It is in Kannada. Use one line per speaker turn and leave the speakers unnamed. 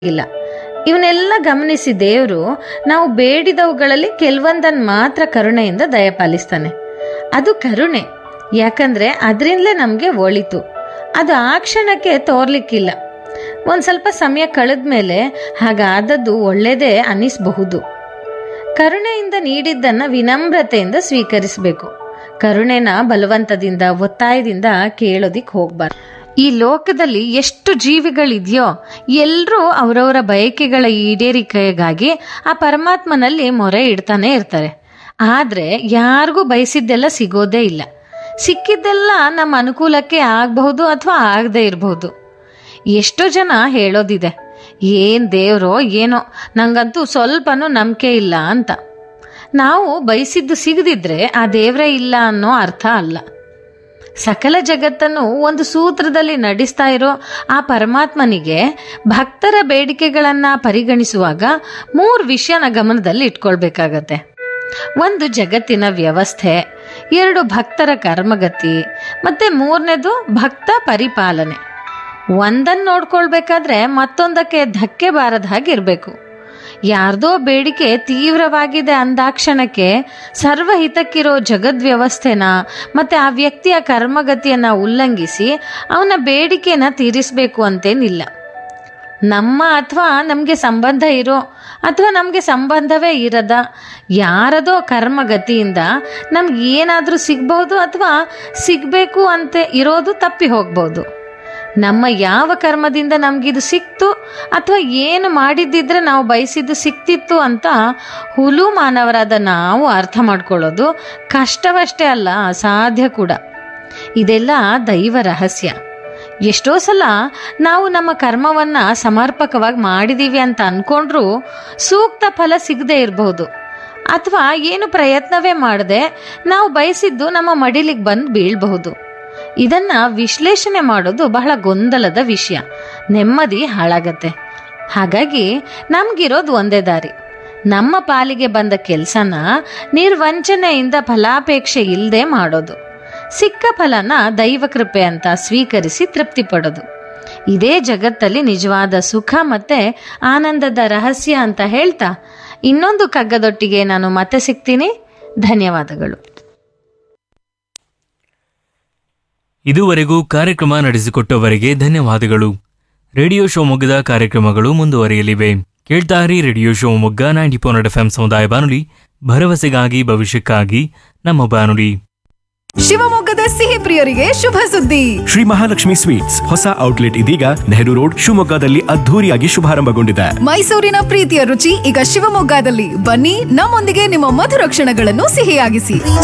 ಇಲ್ಲ ಇವನ್ನೆಲ್ಲ ಗಮನಿಸಿ ದೇವರು ನಾವು ಬೇಡಿದವುಗಳಲ್ಲಿ ಕೆಲವೊಂದನ್ನು ಮಾತ್ರ ಕರುಣೆಯಿಂದ ದಯಪಾಲಿಸ್ತಾನೆ ಅದು ಕರುಣೆ ಯಾಕಂದ್ರೆ ಅದರಿಂದಲೇ ನಮಗೆ ಒಳಿತು ಅದು ಆ ಕ್ಷಣಕ್ಕೆ ತೋರ್ಲಿಕ್ಕಿಲ್ಲ ಒಂದು ಸ್ವಲ್ಪ ಸಮಯ ಕಳೆದ ಮೇಲೆ ಹಾಗಾದದ್ದು ಒಳ್ಳೆಯದೇ ಅನ್ನಿಸಬಹುದು ಕರುಣೆಯಿಂದ ನೀಡಿದ್ದನ್ನು ವಿನಮ್ರತೆಯಿಂದ ಸ್ವೀಕರಿಸಬೇಕು ಕರುಣೆನ ಬಲವಂತದಿಂದ ಒತ್ತಾಯದಿಂದ ಕೇಳೋದಿಕ್ ಹೋಗ್ಬಾರ್ದು ಈ ಲೋಕದಲ್ಲಿ ಎಷ್ಟು ಜೀವಿಗಳಿದೆಯೋ ಎಲ್ಲರೂ ಅವರವರ ಬಯಕೆಗಳ ಈಡೇರಿಕೆಗಾಗಿ ಆ ಪರಮಾತ್ಮನಲ್ಲಿ ಮೊರೆ ಇಡ್ತಾನೆ ಇರ್ತಾರೆ ಆದರೆ ಯಾರಿಗೂ ಬಯಸಿದ್ದೆಲ್ಲ ಸಿಗೋದೇ ಇಲ್ಲ ಸಿಕ್ಕಿದ್ದೆಲ್ಲ ನಮ್ಮ ಅನುಕೂಲಕ್ಕೆ ಆಗಬಹುದು ಅಥವಾ ಆಗದೇ ಇರಬಹುದು ಎಷ್ಟೋ ಜನ ಹೇಳೋದಿದೆ ಏನು ದೇವರೋ ಏನೋ ನಂಗಂತೂ ಸ್ವಲ್ಪನೂ ನಂಬಿಕೆ ಇಲ್ಲ ಅಂತ ನಾವು ಬಯಸಿದ್ದು ಸಿಗದಿದ್ರೆ ಆ ದೇವರೇ ಇಲ್ಲ ಅನ್ನೋ ಅರ್ಥ ಅಲ್ಲ ಸಕಲ ಜಗತ್ತನ್ನು ಒಂದು ಸೂತ್ರದಲ್ಲಿ ನಡೆಸ್ತಾ ಇರೋ ಆ ಪರಮಾತ್ಮನಿಗೆ ಭಕ್ತರ ಬೇಡಿಕೆಗಳನ್ನ ಪರಿಗಣಿಸುವಾಗ ಮೂರು ವಿಷಯನ ಗಮನದಲ್ಲಿ ಇಟ್ಕೊಳ್ಬೇಕಾಗತ್ತೆ ಒಂದು ಜಗತ್ತಿನ ವ್ಯವಸ್ಥೆ ಎರಡು ಭಕ್ತರ ಕರ್ಮಗತಿ ಮತ್ತೆ ಮೂರನೇದು ಭಕ್ತ ಪರಿಪಾಲನೆ ಒಂದನ್ನು ನೋಡ್ಕೊಳ್ಬೇಕಾದ್ರೆ ಮತ್ತೊಂದಕ್ಕೆ ಧಕ್ಕೆ ಬಾರದ ಹಾಗೆ ಇರಬೇಕು ಯಾರ್ದೋ ಬೇಡಿಕೆ ತೀವ್ರವಾಗಿದೆ ಅಂದಾಕ್ಷಣಕ್ಕೆ ಸರ್ವಹಿತಕ್ಕಿರೋ ಜಗದ್ವ್ಯವಸ್ಥೆನ ಮತ್ತೆ ಆ ವ್ಯಕ್ತಿಯ ಕರ್ಮಗತಿಯನ್ನ ಉಲ್ಲಂಘಿಸಿ ಅವನ ಬೇಡಿಕೆನ ತೀರಿಸಬೇಕು ಅಂತೇನಿಲ್ಲ ನಮ್ಮ ಅಥವಾ ನಮಗೆ ಸಂಬಂಧ ಇರೋ ಅಥವಾ ನಮಗೆ ಸಂಬಂಧವೇ ಇರದ ಯಾರದೋ ಕರ್ಮಗತಿಯಿಂದ ನಮ್ಗೆ ಏನಾದರೂ ಸಿಗ್ಬೋದು ಅಥವಾ ಸಿಗಬೇಕು ಅಂತ ಇರೋದು ತಪ್ಪಿ ಹೋಗ್ಬೋದು ನಮ್ಮ ಯಾವ ಕರ್ಮದಿಂದ ನಮಗಿದು ಸಿಕ್ತು ಅಥವಾ ಏನು ಮಾಡಿದ್ದಿದ್ರೆ ನಾವು ಬಯಸಿದ್ದು ಸಿಕ್ತಿತ್ತು ಅಂತ ಹುಲು ಮಾನವರಾದ ನಾವು ಅರ್ಥ ಮಾಡ್ಕೊಳ್ಳೋದು ಕಷ್ಟವಷ್ಟೇ ಅಲ್ಲ ಅಸಾಧ್ಯ ಕೂಡ ಇದೆಲ್ಲ ದೈವ ರಹಸ್ಯ ಎಷ್ಟೋ ಸಲ ನಾವು ನಮ್ಮ ಕರ್ಮವನ್ನ ಸಮರ್ಪಕವಾಗಿ ಮಾಡಿದೀವಿ ಅಂತ ಅನ್ಕೊಂಡ್ರೂ ಸೂಕ್ತ ಫಲ ಸಿಗದೆ ಇರಬಹುದು ಅಥವಾ ಏನು ಪ್ರಯತ್ನವೇ ಮಾಡದೆ ನಾವು ಬಯಸಿದ್ದು ನಮ್ಮ ಮಡಿಲಿಗೆ ಬಂದು ಬೀಳಬಹುದು ಇದನ್ನ ವಿಶ್ಲೇಷಣೆ ಮಾಡೋದು ಬಹಳ ಗೊಂದಲದ ವಿಷಯ ನೆಮ್ಮದಿ ಹಾಳಾಗತ್ತೆ ಹಾಗಾಗಿ ನಮ್ಗಿರೋದು ಒಂದೇ ದಾರಿ ನಮ್ಮ ಪಾಲಿಗೆ ಬಂದ ಕೆಲಸನ ನಿರ್ವಂಚನೆಯಿಂದ ಫಲಾಪೇಕ್ಷೆ ಇಲ್ಲದೆ ಮಾಡೋದು ಸಿಕ್ಕ ಫಲನ ದೈವ ಕೃಪೆ ಅಂತ ಸ್ವೀಕರಿಸಿ ತೃಪ್ತಿ ಪಡೋದು ಇದೇ ಜಗತ್ತಲ್ಲಿ ನಿಜವಾದ ಸುಖ ಮತ್ತೆ ಆನಂದದ ರಹಸ್ಯ ಅಂತ ಹೇಳ್ತಾ ಇನ್ನೊಂದು ಕಗ್ಗದೊಟ್ಟಿಗೆ ನಾನು ಮತ್ತೆ ಸಿಗ್ತೀನಿ ಧನ್ಯವಾದಗಳು
ಇದುವರೆಗೂ ಕಾರ್ಯಕ್ರಮ ನಡೆಸಿಕೊಟ್ಟವರಿಗೆ ಧನ್ಯವಾದಗಳು ರೇಡಿಯೋ ಶಿವಮೊಗ್ಗದ ಕಾರ್ಯಕ್ರಮಗಳು ಮುಂದುವರಿಯಲಿವೆ ಕೇಳ್ತಾರಿ radio Shivamogga ninety point F ಸಮುದಾಯ ಬಾನುಲಿ ಭರವಸೆಗಾಗಿ ಭವಿಷ್ಯಕ್ಕಾಗಿ ನಮ್ಮ ಬಾನುಲಿ
ಶಿವಮೊಗ್ಗದ ಸಿಹಿ ಪ್ರಿಯರಿಗೆ ಶುಭ ಸುದ್ದಿ
ಶ್ರೀ ಮಹಾಲಕ್ಷ್ಮಿ ಸ್ವೀಟ್ಸ್ ಹೊಸ ಔಟ್ಲೆಟ್ ಇದೀಗ ನೆಹರು ರೋಡ್ ಶಿವಮೊಗ್ಗದಲ್ಲಿ ಅದ್ಧೂರಿಯಾಗಿ ಶುಭಾರಂಭಗೊಂಡಿದೆ
ಮೈಸೂರಿನ ಪ್ರೀತಿಯ ರುಚಿ ಈಗ ಶಿವಮೊಗ್ಗದಲ್ಲಿ ಬನ್ನಿ ನಮ್ಮೊಂದಿಗೆ ನಿಮ್ಮ ಮಧುರ ಕ್ಷಣಗಳನ್ನು ಸಿಹಿಯಾಗಿಸಿ